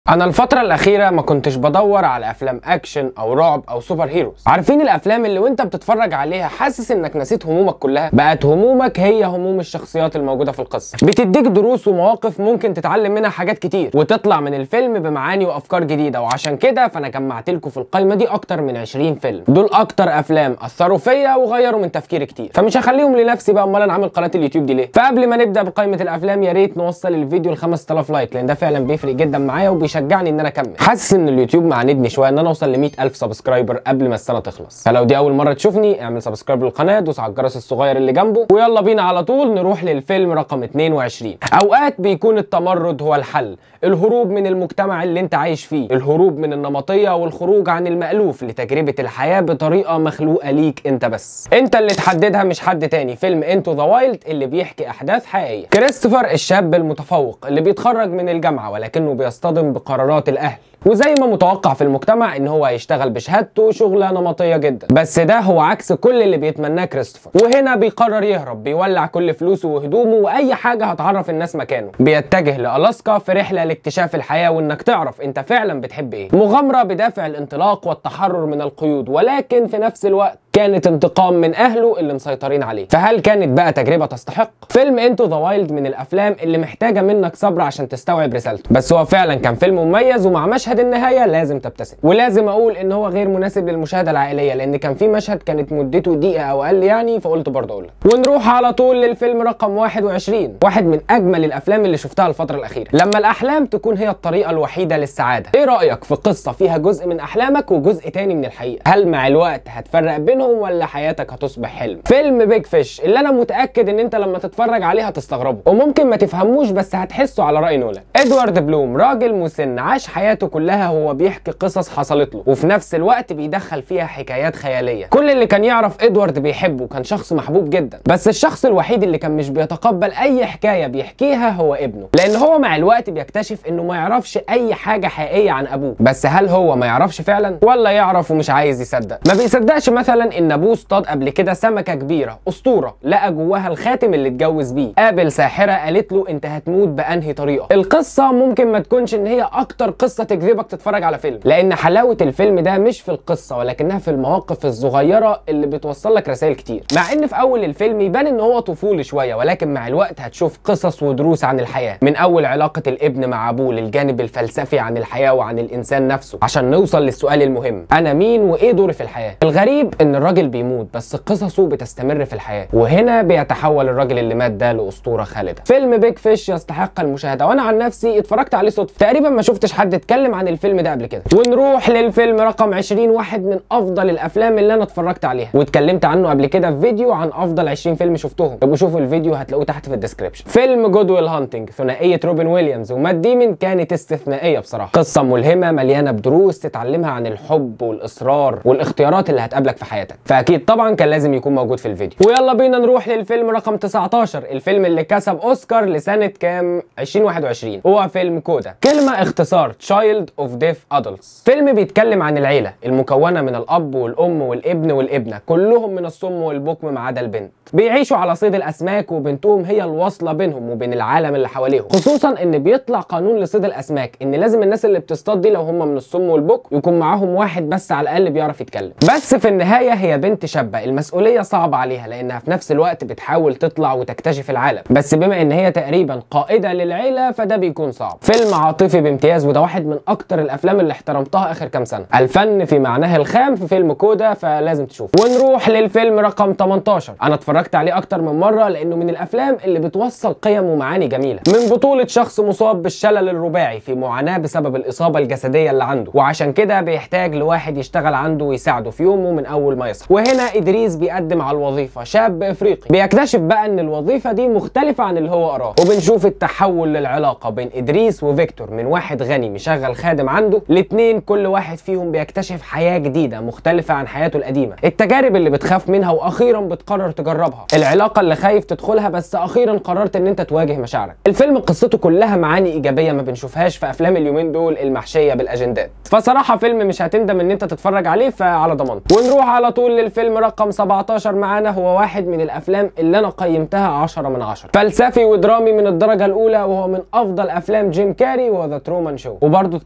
انا الفترة الأخيرة ما كنتش بدور على أفلام أكشن أو رعب أو سوبر هيروز عارفين الأفلام اللي وأنت بتتفرج عليها حاسس إنك نسيت همومك كلها بقت همومك هي هموم الشخصيات الموجودة في القصة بتديك دروس ومواقف ممكن تتعلم منها حاجات كتير وتطلع من الفيلم بمعاني وأفكار جديدة وعشان كده فأنا جمعت لكم في القائمة دي أكتر من 20 فيلم دول أكتر أفلام أثروا فيا وغيروا من تفكيري كتير فمش هخليهم لنفسي بقى أمال أنا عامل قناة اليوتيوب دي ليه فقبل ما نبدأ بقائمة الأفلام يا ريت نوصل الفيديو ل 5000 لايك لأن ده فعلا بيفرق جدا معايا وبيشجعني إن أنا أكمل حاسس ان اليوتيوب معاندني شويه ان انا اوصل ل 100000 سبسكرايبر قبل ما السنه تخلص فلو دي اول مره تشوفني اعمل سبسكرايب للقناه دوس على الجرس الصغير اللي جنبه ويلا بينا على طول نروح للفيلم رقم 22 اوقات بيكون التمرد هو الحل الهروب من المجتمع اللي انت عايش فيه الهروب من النمطيه والخروج عن المالوف لتجربه الحياه بطريقه مخلوقه ليك انت بس انت اللي تحددها مش حد تاني فيلم انتو ذا وايلد اللي بيحكي احداث حقيقيه كريستوفر الشاب المتفوق اللي بيتخرج من الجامعه ولكنه بيصطدم بقرارات الاهل وزي ما متوقع في المجتمع ان هو هيشتغل بشهادته شغله نمطيه جدا بس ده هو عكس كل اللي بيتمناه كريستوفر وهنا بيقرر يهرب بيولع كل فلوسه وهدومه واي حاجه هتعرف الناس مكانه بيتجه لالاسكا في رحله لاكتشاف الحياه وانك تعرف انت فعلا بتحب ايه مغامره بدافع الانطلاق والتحرر من القيود ولكن في نفس الوقت كانت انتقام من اهله اللي مسيطرين عليه فهل كانت بقى تجربه تستحق فيلم انتو ذا وايلد من الافلام اللي محتاجه منك صبر عشان تستوعب رسالته بس هو فعلا كان فيلم مميز ومع مشهد النهايه لازم تبتسم ولازم اقول ان هو غير مناسب للمشاهده العائليه لان كان في مشهد كانت مدته دقيقه او اقل يعني فقلت برضه اقول لك ونروح على طول للفيلم رقم 21 واحد من اجمل الافلام اللي شفتها الفتره الاخيره لما الاحلام تكون هي الطريقه الوحيده للسعاده ايه رايك في قصه فيها جزء من احلامك وجزء تاني من الحقيقه هل مع الوقت هتفرق بينهم ولا حياتك هتصبح حلم فيلم بيج فيش اللي انا متاكد ان انت لما تتفرج عليه هتستغربه وممكن ما تفهموش بس هتحسه على راي نولان ادوارد بلوم راجل مسن عاش حياته كلها هو بيحكي قصص حصلت له وفي نفس الوقت بيدخل فيها حكايات خياليه كل اللي كان يعرف ادوارد بيحبه كان شخص محبوب جدا بس الشخص الوحيد اللي كان مش بيتقبل اي حكايه بيحكيها هو ابنه لان هو مع الوقت بيكتشف انه ما يعرفش اي حاجه حقيقيه عن ابوه بس هل هو ما يعرفش فعلا ولا يعرف ومش عايز يصدق ما بيصدقش مثلا ان ابوه اصطاد قبل كده سمكه كبيره اسطوره لقى جواها الخاتم اللي اتجوز بيه قابل ساحره قالت له انت هتموت بانهي طريقه القصه ممكن ما تكونش ان هي اكتر قصه تجذبك تتفرج على فيلم لان حلاوه الفيلم ده مش في القصه ولكنها في المواقف الصغيره اللي بتوصل لك رسائل كتير مع ان في اول الفيلم يبان ان هو طفولي شويه ولكن مع الوقت هتشوف قصص ودروس عن الحياه من اول علاقه الابن مع ابوه للجانب الفلسفي عن الحياه وعن الانسان نفسه عشان نوصل للسؤال المهم انا مين وايه دوري في الحياه الغريب ان الراجل بيموت بس قصصه بتستمر في الحياه وهنا بيتحول الراجل اللي مات ده لاسطوره خالده فيلم بيج فيش يستحق المشاهده وانا عن نفسي اتفرجت عليه صدفه تقريبا ما شفتش حد اتكلم عن الفيلم ده قبل كده ونروح للفيلم رقم 20 واحد من افضل الافلام اللي انا اتفرجت عليها واتكلمت عنه قبل كده في فيديو عن افضل 20 فيلم شفتهم يبقوا شوفوا الفيديو هتلاقوه تحت في الديسكربشن فيلم جود ويل هانتنج ثنائيه روبن ويليامز ومات ديمن كانت استثنائيه بصراحه قصه ملهمه مليانه بدروس تتعلمها عن الحب والاصرار والاختيارات اللي هتقابلك في حياتك فاكيد طبعا كان لازم يكون موجود في الفيديو ويلا بينا نروح للفيلم رقم 19 الفيلم اللي كسب اوسكار لسنه كام 2021 هو فيلم كودا كلمه اختصار Child of Deaf Adults فيلم بيتكلم عن العيله المكونه من الاب والام والابن والابنه كلهم من الصم والبكم ما عدا البنت بيعيشوا على صيد الاسماك وبنتهم هي الواصله بينهم وبين العالم اللي حواليهم خصوصا ان بيطلع قانون لصيد الاسماك ان لازم الناس اللي بتصطاد دي لو هم من الصم والبكم يكون معاهم واحد بس على الاقل بيعرف يتكلم بس في النهايه هي بنت شابه المسؤوليه صعبه عليها لانها في نفس الوقت بتحاول تطلع وتكتشف العالم بس بما ان هي تقريبا قائده للعيله فده بيكون صعب فيلم عاطفي بامتياز وده واحد من اكتر الافلام اللي احترمتها اخر كام سنه الفن في معناه الخام في فيلم كودا فلازم تشوفه ونروح للفيلم رقم 18 انا اتفرجت عليه اكتر من مره لانه من الافلام اللي بتوصل قيم ومعاني جميله من بطوله شخص مصاب بالشلل الرباعي في معاناه بسبب الاصابه الجسديه اللي عنده وعشان كده بيحتاج لواحد يشتغل عنده ويساعده في يومه من اول ما يصحى وهنا ادريس بيقدم على الوظيفه شاب افريقي بيكتشف بقى ان الوظيفه دي مختلفه عن اللي هو قراه وبنشوف التحول للعلاقه بين ادريس وفيكتور من واحد غني مشغل خادم عنده لاتنين كل واحد فيهم بيكتشف حياه جديده مختلفه عن حياته القديمه التجارب اللي بتخاف منها واخيرا بتقرر تجربها العلاقه اللي خايف تدخلها بس اخيرا قررت ان انت تواجه مشاعرك الفيلم قصته كلها معاني ايجابيه ما بنشوفهاش في افلام اليومين دول المحشيه بالاجندات فصراحه فيلم مش هتندم ان انت تتفرج عليه فعلى ضمانتي ونروح على طول للفيلم رقم 17 معانا هو واحد من الافلام اللي انا قيمتها 10 من 10 فلسفي ودرامي من الدرجه الاولى وهو من افضل افلام جيم كاري وهو ذا ترومان شو وبرضه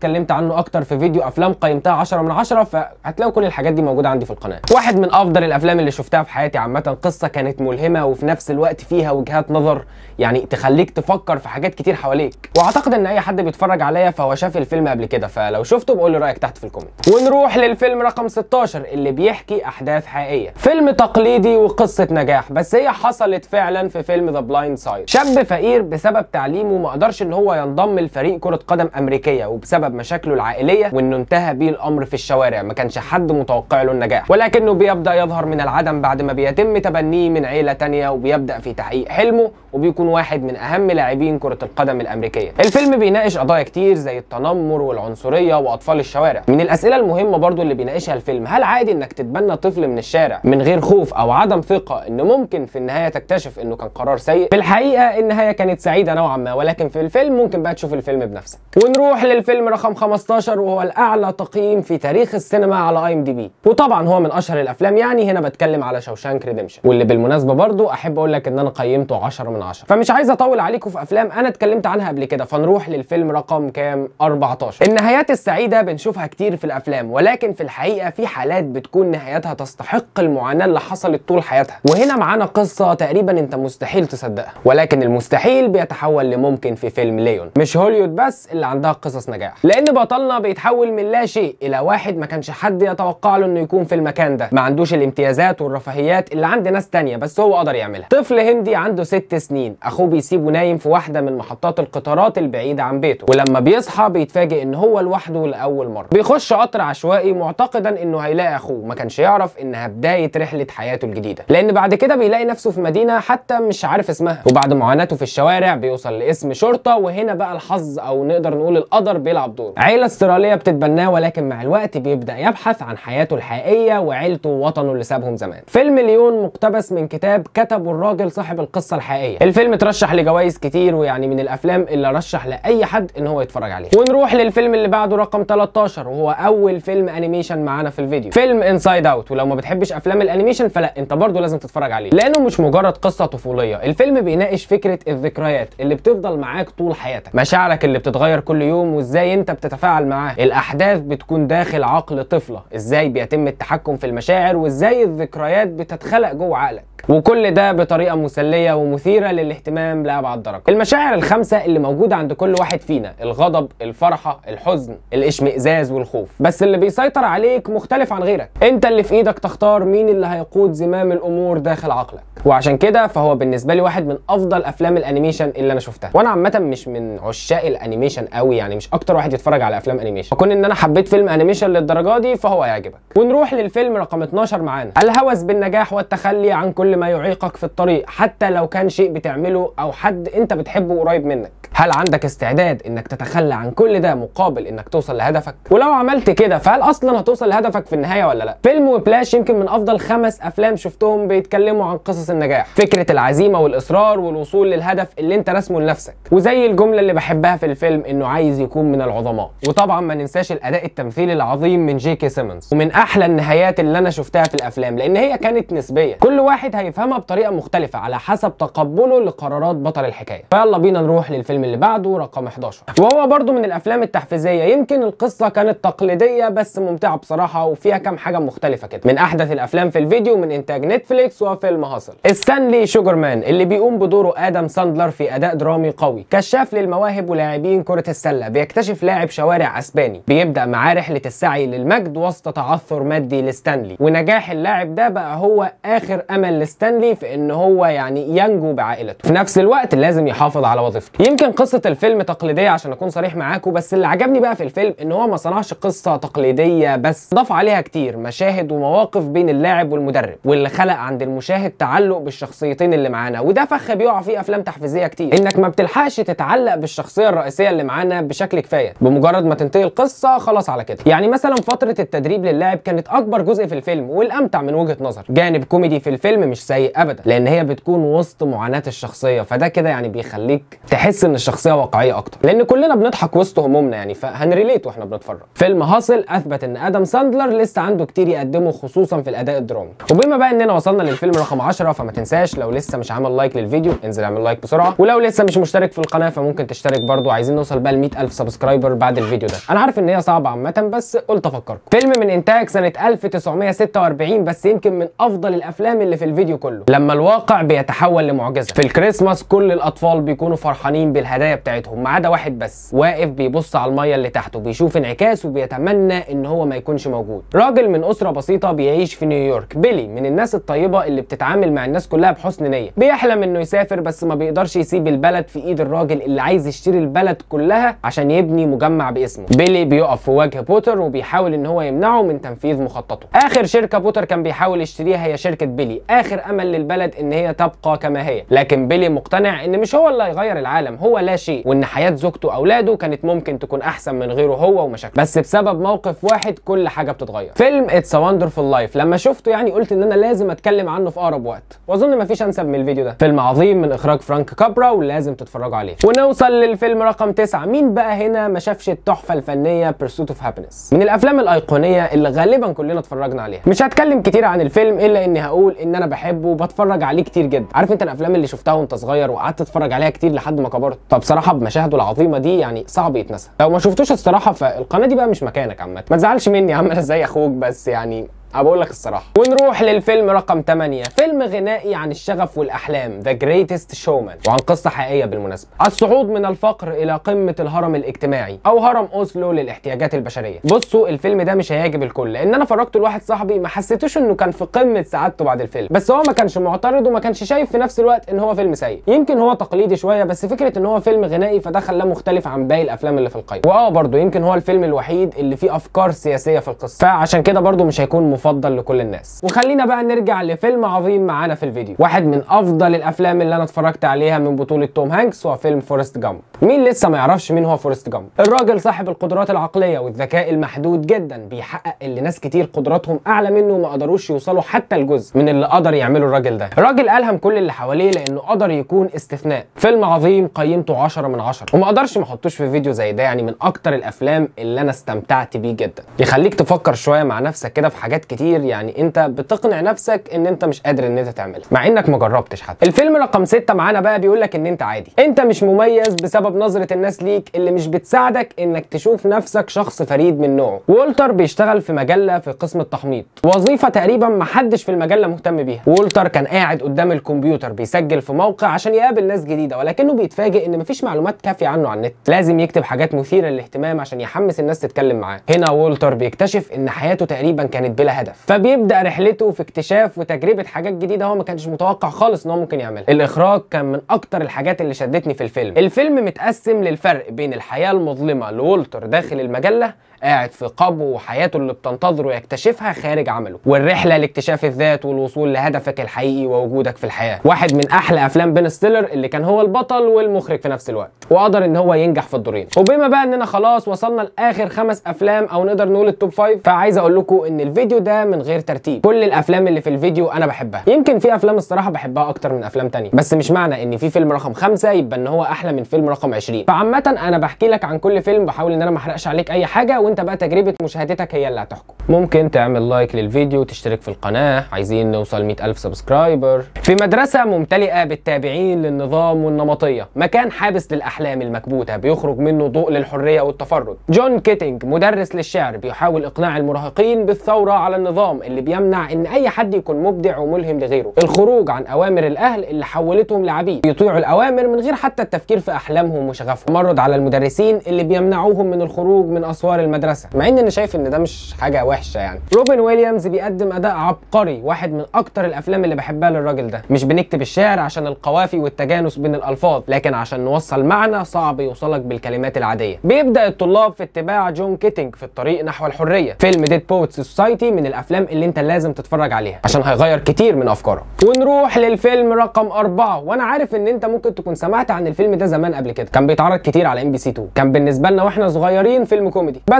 اتكلمت عنه اكتر في فيديو افلام قيمتها 10 من 10 فهتلاقوا كل الحاجات دي موجوده عندي في القناه واحد من افضل الافلام اللي شفتها في حياتي عامه قصه كانت ملهمه وفي نفس الوقت فيها وجهات نظر يعني تخليك تفكر في حاجات كتير حواليك واعتقد ان اي حد بيتفرج عليا فهو شاف الفيلم قبل كده فلو شفته بقول لي رايك تحت في الكومنت ونروح للفيلم رقم 16 اللي بيحكي احداث حقيقيه فيلم تقليدي وقصه نجاح بس هي حصلت فعلا في فيلم ذا بلايند سايد شاب فقير بسبب تعليمه ما قدرش ان هو ينضم لفريق كره قدم امريكيه وبسبب مشاكله العائليه وانه انتهى بيه الامر في الشوارع ما كانش حد متوقع له النجاح ولكنه بيبدا يظهر من العدم بعد ما بيتم تبنيه من عيله تانية وبيبدا في تحقيق حلمه وبيكون واحد من اهم لاعبين كره القدم الامريكيه الفيلم بيناقش قضايا كتير زي التنمر والعنصريه واطفال الشوارع من الاسئله المهمه برضو اللي بيناقشها الفيلم هل عادي انك تتبنى طفل من الشارع من غير خوف او عدم ثقه ان ممكن في النهايه تكتشف انه كان قرار سيء في الحقيقه النهايه كانت سعيده نوعا ما ولكن في الفيلم ممكن بقى تشوف الفيلم بنفسك ونروح للفيلم رقم 15 وهو الاعلى تقييم في تاريخ السينما على اي ام دي بي وطبعا هو من اشهر الافلام يعني هنا بتكلم على شوشانك ريديمشن واللي بالمناسبه برضو احب اقول لك ان انا قيمته 10 من 10 فمش عايز اطول عليكم في افلام انا اتكلمت عنها قبل كده فنروح للفيلم رقم كام 14 النهايات السعيده بنشوفها كتير في الافلام ولكن في الحقيقه في حالات بتكون نهايتها تستحق المعاناه اللي حصلت طول حياتها وهنا معانا قصه تقريبا انت مستحيل تصدقها ولكن المستحيل بيتحول لممكن في فيلم ليون مش هوليوود بس اللي عندها قصص نجاح لان بطلنا بيتحول من لا شيء الى واحد ما كانش حد يتوقع له انه يكون في المكان ده ما عندوش الامتيازات والرفاهيات اللي عند ناس تانية بس هو قدر يعملها طفل هندي عنده ست سنين اخوه بيسيبه نايم في واحده من محطات القطارات البعيده عن بيته ولما بيصحى بيتفاجئ ان هو لوحده لاول مره بيخش قطر عشوائي معتقدا انه هيلاقي اخوه ما كانش يعرف انها بدايه رحله حياته الجديده لان بعد كده بيلاقي نفسه في مدينه حتى مش عارف اسمها وبعد معاناته في الشوارع بيوصل لاسم شرطه وهنا بقى الحظ او نقدر نقول القدر بيلعب دور عيله استراليه بتتبناه ولكن مع الوقت بيبدا يبحث عن حياته الحقيقيه وعيلته ووطنه اللي سابهم زمان فيلم ليون مقتبس من كتاب كتبه الراجل صاحب القصه الحقيقيه الفيلم اترشح لجوائز كتير ويعني من الافلام اللي رشح لاي حد ان هو يتفرج عليه ونروح للفيلم اللي بعده رقم 13 وهو اول فيلم انيميشن معانا في الفيديو فيلم انسايد اوت ولو ما بتحبش افلام الانيميشن فلا انت برضه لازم تتفرج عليه لانه مش مجرد قصه طفوليه الفيلم بيناقش فكره الذكريات اللي بتفضل معاك طول حياتك مشاعرك اللي بتتغير كل يوم وازاي انت بتتفاعل معاه الاحداث بتكون داخل عقل طفله ازاي بيتم التحكم في المشاعر وازاي الذكريات بتتخلق جوه عقلك وكل ده بطريقه مسليه ومثيره للاهتمام لابعد درجه المشاعر الخمسه اللي موجوده عند كل واحد فينا الغضب الفرحه الحزن الاشمئزاز والخوف بس اللي بيسيطر عليك مختلف عن غيرك انت اللي في ايدك تختار مين اللي هيقود زمام الامور داخل عقلك وعشان كده فهو بالنسبه لي واحد من افضل افلام الانيميشن اللي انا شفتها وانا عامه مش من عشاق الانيميشن قوي يعني مش اكتر واحد يتفرج على افلام انيميشن فكون ان انا حبيت فيلم انيميشن للدرجه دي فهو هيعجبك ونروح للفيلم رقم 12 معانا الهوس بالنجاح والتخلي عن كل ما يعيقك في الطريق حتى لو كان شيء بتعمله او حد انت بتحبه قريب منك هل عندك استعداد انك تتخلى عن كل ده مقابل انك توصل لهدفك ولو عملت كده فهل اصلا هتوصل لهدفك في النهايه ولا لا فيلم وبلاش يمكن من افضل خمس افلام شفتهم بيتكلموا عن قصص النجاح فكره العزيمه والاصرار والوصول للهدف اللي انت رسمه لنفسك وزي الجمله اللي بحبها في الفيلم انه عايز يكون من العظماء وطبعا ما ننساش الاداء التمثيلي العظيم من جي كي سيمونز ومن احلى النهايات اللي انا شفتها في الافلام لان هي كانت نسبيه كل واحد هيفهمها بطريقه مختلفه على حسب تقبله لقرارات بطل الحكايه فيلا بينا نروح للفيلم اللي بعده رقم 11 وهو برضو من الافلام التحفيزيه يمكن القصه كانت تقليديه بس ممتعه بصراحه وفيها كام حاجه مختلفه كده من احدث الافلام في الفيديو من انتاج نتفليكس وفيلم هاسل ستانلي شوجرمان اللي بيقوم بدوره ادم ساندلر في اداء درامي قوي كشاف للمواهب ولاعبين كره السله بيكتشف لاعب شوارع اسباني بيبدا معاه رحله السعي للمجد وسط تعثر مادي لستانلي ونجاح اللاعب ده بقى هو اخر امل لستانلي في ان هو يعني ينجو بعائلته في نفس الوقت لازم يحافظ على وظيفته يمكن قصه الفيلم تقليديه عشان اكون صريح معاكم بس اللي عجبني بقى في الفيلم ان هو ما صنعش قصه تقليديه بس ضاف عليها كتير مشاهد ومواقف بين اللاعب والمدرب واللي خلق عند المشاهد تعلق بالشخصيتين اللي معانا وده فخ بيقع فيه افلام تحفيزيه كتير انك ما بتلحقش تتعلق بالشخصيه الرئيسيه اللي معانا بشكل كفايه بمجرد ما تنتهي القصه خلاص على كده يعني مثلا فتره التدريب للاعب كانت اكبر جزء في الفيلم والامتع من وجهه نظر جانب كوميدي في الفيلم مش سيء ابدا لان هي بتكون وسط معاناه الشخصيه فده كده يعني بيخليك تحس ان الشخصيه واقعيه اكتر لان كلنا بنضحك وسط همومنا يعني فهنريليت واحنا بنتفرج فيلم هاسل اثبت ان ادم ساندلر لسه عنده كتير يقدمه خصوصا في الاداء الدرامي وبما بقى اننا وصلنا للفيلم رقم 10 فما تنساش لو لسه مش عامل لايك للفيديو انزل اعمل لايك بسرعه ولو لسه مش مشترك في القناه فممكن تشترك برضو عايزين نوصل بقى ل 100000 سبسكرايبر بعد الفيديو ده انا عارف ان هي صعبه عامه بس قلت افكركم فيلم من انتاج سنه 1946 بس يمكن من افضل الافلام اللي في الفيديو كله لما الواقع بيتحول لمعجزه في الكريسماس كل الاطفال بيكونوا فرحانين بالهدايا بتاعتهم ما عدا واحد بس واقف بيبص على الميه اللي تحته بيشوف انعكاس وبيتمنى ان هو ما يكونش موجود راجل من اسره بسيطه بيعيش في نيويورك بيلي من الناس الطيبه اللي بتتعامل مع الناس كلها بحسن نيه بيحلم انه يسافر بس ما بيقدرش يسيب البلد في ايد الراجل اللي عايز يشتري البلد كلها عشان يبني مجمع باسمه بيلي بيقف في وجه بوتر وبيحاول ان هو يمنعه من تنفيذ مخططه اخر شركه بوتر كان بيحاول يشتريها هي شركه بيلي اخر امل للبلد ان هي تبقى كما هي لكن بيلي مقتنع ان مش هو اللي هيغير العالم هو لا شيء وان حياه زوجته واولاده كانت ممكن تكون احسن من غيره هو ومشاكله بس بسبب موقف واحد كل حاجه بتتغير فيلم اتس وندرفul لايف لما شفته يعني قلت ان انا لازم اتكلم عنه في اقرب وقت واظن مفيش انسب من الفيديو ده فيلم عظيم من اخراج فرانك كابرا ولازم تتفرجوا عليه ونوصل للفيلم رقم 9 مين بقى هنا ما شافش التحفه الفنيه بيرسوت اوف هابينس من الافلام الايقونيه اللي غالبا كلنا اتفرجنا عليها مش هتكلم كتير عن الفيلم الا اني هقول ان انا بحبه وبتفرج عليه كتير جدا عارف انت الافلام اللي شفتها وانت صغير وقعدت تتفرج عليها كتير لحد ما كبرت فبصراحه بمشاهده العظيمه دي يعني صعب يتنسى لو ما شفتوش الصراحه فالقناه دي بقى مش مكانك عامه ما تزعلش مني يا عم انا زي اخوك بس يعني بقول لك الصراحه ونروح للفيلم رقم 8 فيلم غنائي عن الشغف والاحلام ذا جريتست شومان وعن قصه حقيقيه بالمناسبه الصعود من الفقر الى قمه الهرم الاجتماعي او هرم اوسلو للاحتياجات البشريه بصوا الفيلم ده مش هيعجب الكل لان انا فرجته لواحد صاحبي ما حسيتوش انه كان في قمه سعادته بعد الفيلم بس هو ما كانش معترض وما كانش شايف في نفس الوقت ان هو فيلم سيء يمكن هو تقليدي شويه بس فكره ان هو فيلم غنائي فده خلاه مختلف عن باقي الافلام اللي في القائمه واه برضه يمكن هو الفيلم الوحيد اللي فيه افكار سياسيه في القصه فعشان كده برضه مش هيكون مفضل لكل الناس الناس وخلينا بقى نرجع لفيلم عظيم معانا في الفيديو واحد من افضل الافلام اللي انا اتفرجت عليها من بطوله توم هانكس هو فيلم فورست جامب مين لسه ما يعرفش مين هو فورست جامب الراجل صاحب القدرات العقليه والذكاء المحدود جدا بيحقق اللي ناس كتير قدراتهم اعلى منه وما قدروش يوصلوا حتى الجزء من اللي قدر يعمله الراجل ده الراجل الهم كل اللي حواليه لانه قدر يكون استثناء فيلم عظيم قيمته 10 من 10 وما اقدرش ما احطوش في فيديو زي ده يعني من اكتر الافلام اللي انا استمتعت بيه جدا يخليك تفكر شويه مع نفسك كده في حاجات كتير يعني انت بتقنع نفسك ان انت مش قادر ان انت تعملها مع انك ما جربتش حتى الفيلم رقم 6 معانا بقى بيقول لك ان انت عادي انت مش مميز بسبب نظره الناس ليك اللي مش بتساعدك انك تشوف نفسك شخص فريد من نوعه وولتر بيشتغل في مجله في قسم التحميض وظيفه تقريبا ما حدش في المجله مهتم بيها وولتر كان قاعد قدام الكمبيوتر بيسجل في موقع عشان يقابل ناس جديده ولكنه بيتفاجئ ان مفيش معلومات كافيه عنه على النت لازم يكتب حاجات مثيره للاهتمام عشان يحمس الناس تتكلم معاه هنا وولتر بيكتشف ان حياته تقريبا كانت بلا هدف فبيبدا رحلته في اكتشاف وتجربه حاجات جديده هو ما كانش متوقع خالص ان هو ممكن يعملها الاخراج كان من اكتر الحاجات اللي شدتني في الفيلم الفيلم متقسم للفرق بين الحياه المظلمه لولتر داخل المجله قاعد في قبو وحياته اللي بتنتظره يكتشفها خارج عمله والرحله لاكتشاف الذات والوصول لهدفك الحقيقي ووجودك في الحياه واحد من احلى افلام بين ستيلر اللي كان هو البطل والمخرج في نفس الوقت وقدر ان هو ينجح في الدورين وبما بقى اننا خلاص وصلنا لاخر خمس افلام او نقدر نقول التوب فايف فعايز اقول لكم ان الفيديو ده من غير ترتيب كل الافلام اللي في الفيديو انا بحبها يمكن في افلام الصراحه بحبها اكتر من افلام تانية بس مش معنى ان في فيلم رقم خمسة يبقى ان هو احلى من فيلم رقم 20 فعامه انا بحكي لك عن كل فيلم بحاول ان انا ما احرقش عليك اي حاجه وانت بقى تجربه مشاهدتك هي اللي هتحكم ممكن تعمل لايك للفيديو وتشترك في القناه عايزين نوصل 100000 سبسكرايبر في مدرسه ممتلئه بالتابعين للنظام والنمطيه مكان حابس للاحلام المكبوته بيخرج منه ضوء للحريه والتفرد جون كيتنج مدرس للشعر بيحاول اقناع المراهقين بالثوره على النظام اللي بيمنع ان اي حد يكون مبدع وملهم لغيره الخروج عن اوامر الاهل اللي حولتهم لعبيد بيطيعوا الاوامر من غير حتى التفكير في احلامهم وشغفهم مرد على المدرسين اللي بيمنعوهم من الخروج من اسوار المدرسه مع ان انا شايف ان ده مش حاجه وحشه يعني روبن ويليامز بيقدم اداء عبقري واحد من اكتر الافلام اللي بحبها للراجل ده مش بنكتب الشعر عشان القوافي والتجانس بين الالفاظ لكن عشان نوصل معنى صعب يوصلك بالكلمات العاديه بيبدا الطلاب في اتباع جون كيتنج في الطريق نحو الحريه فيلم ديد بوتس سوسايتي من الافلام اللي انت لازم تتفرج عليها عشان هيغير كتير من افكارك ونروح للفيلم رقم أربعة وانا عارف ان انت ممكن تكون سمعت عن الفيلم ده زمان قبل كده كان بيتعرض كتير على ام بي سي 2 كان بالنسبه لنا واحنا صغيرين فيلم كوميدي بس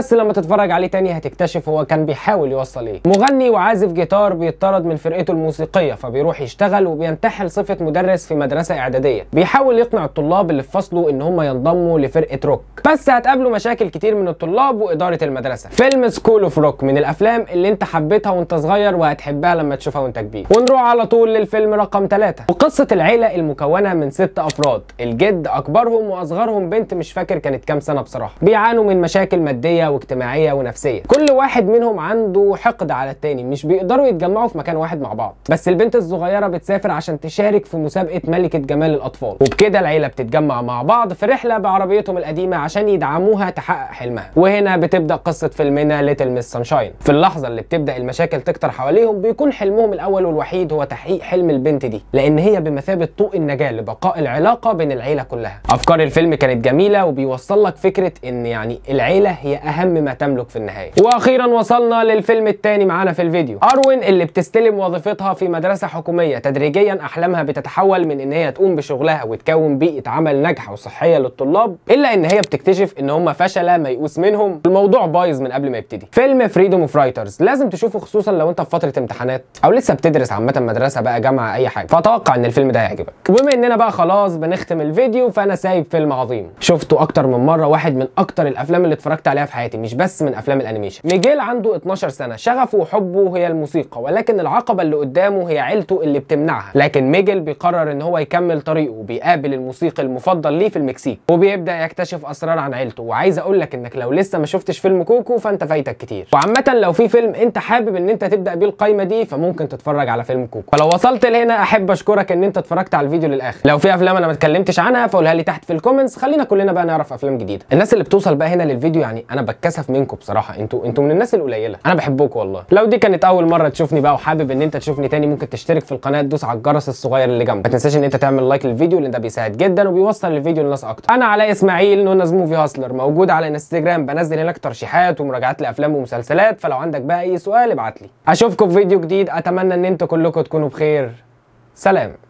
بس لما تتفرج عليه تاني هتكتشف هو كان بيحاول يوصل ايه مغني وعازف جيتار بيطرد من فرقته الموسيقيه فبيروح يشتغل وبينتحل صفه مدرس في مدرسه اعداديه بيحاول يقنع الطلاب اللي في فصله ان هم ينضموا لفرقه روك بس هتقابله مشاكل كتير من الطلاب واداره المدرسه فيلم سكول اوف روك من الافلام اللي انت حبيتها وانت صغير وهتحبها لما تشوفها وانت كبير ونروح على طول للفيلم رقم ثلاثة وقصه العيله المكونه من ست افراد الجد اكبرهم واصغرهم بنت مش فاكر كانت كام سنه بصراحه بيعانوا من مشاكل ماديه واجتماعيه ونفسيه كل واحد منهم عنده حقد على التاني مش بيقدروا يتجمعوا في مكان واحد مع بعض بس البنت الصغيره بتسافر عشان تشارك في مسابقه ملكه جمال الاطفال وبكده العيله بتتجمع مع بعض في رحله بعربيتهم القديمه عشان يدعموها تحقق حلمها وهنا بتبدا قصه فيلمنا ليتل ميس سانشاين في اللحظه اللي بتبدا المشاكل تكتر حواليهم بيكون حلمهم الاول والوحيد هو تحقيق حلم البنت دي لان هي بمثابه طوق النجاه لبقاء العلاقه بين العيله كلها افكار الفيلم كانت جميله وبيوصل لك فكره ان يعني العيله هي اهم ما تملك في النهايه واخيرا وصلنا للفيلم الثاني معانا في الفيديو اروين اللي بتستلم وظيفتها في مدرسه حكوميه تدريجيا احلامها بتتحول من ان هي تقوم بشغلها وتكون بيئه عمل ناجحه وصحيه للطلاب الا ان هي بتكتشف ان هم فشله ميؤوس منهم الموضوع بايظ من قبل ما يبتدي فيلم فريدوم اوف رايترز لازم تشوفه خصوصا لو انت في فتره امتحانات او لسه بتدرس عامه مدرسه بقى جامعه اي حاجه فاتوقع ان الفيلم ده هيعجبك وبما اننا بقى خلاص بنختم الفيديو فانا سايب فيلم عظيم شفته اكتر من مره واحد من اكتر الافلام اللي اتفرجت عليها في حياتي مش بس من افلام الانيميشن ميجيل عنده 12 سنه شغفه وحبه هي الموسيقى ولكن العقبه اللي قدامه هي عيلته اللي بتمنعها لكن ميجيل بيقرر ان هو يكمل طريقه وبيقابل الموسيقي المفضل ليه في المكسيك وبيبدا يكتشف اسرار عن عيلته وعايز اقول لك انك لو لسه ما شفتش فيلم كوكو فانت فايتك كتير وعامه لو في فيلم انت حابب ان انت تبدا بيه القايمه دي فممكن تتفرج على فيلم كوكو فلو وصلت لهنا احب اشكرك ان انت اتفرجت على الفيديو للاخر لو في افلام انا ما اتكلمتش عنها فقولها لي تحت في الكومنتس خلينا كلنا بقى نعرف افلام جديده الناس اللي بتوصل بقى هنا للفيديو يعني انا بتكسف منكم بصراحه انتوا انتوا من الناس القليله انا بحبكم والله لو دي كانت اول مره تشوفني بقى وحابب ان انت تشوفني تاني ممكن تشترك في القناه تدوس على الجرس الصغير اللي جنبك ما تنساش ان انت تعمل لايك للفيديو لان ده بيساعد جدا وبيوصل الفيديو للناس اكتر انا علاء اسماعيل نونز موفي هاسلر موجود على انستجرام بنزل هناك ترشيحات ومراجعات لافلام ومسلسلات فلو عندك بقى اي سؤال ابعت لي اشوفكم في فيديو جديد اتمنى ان انتوا كلكم تكونوا بخير سلام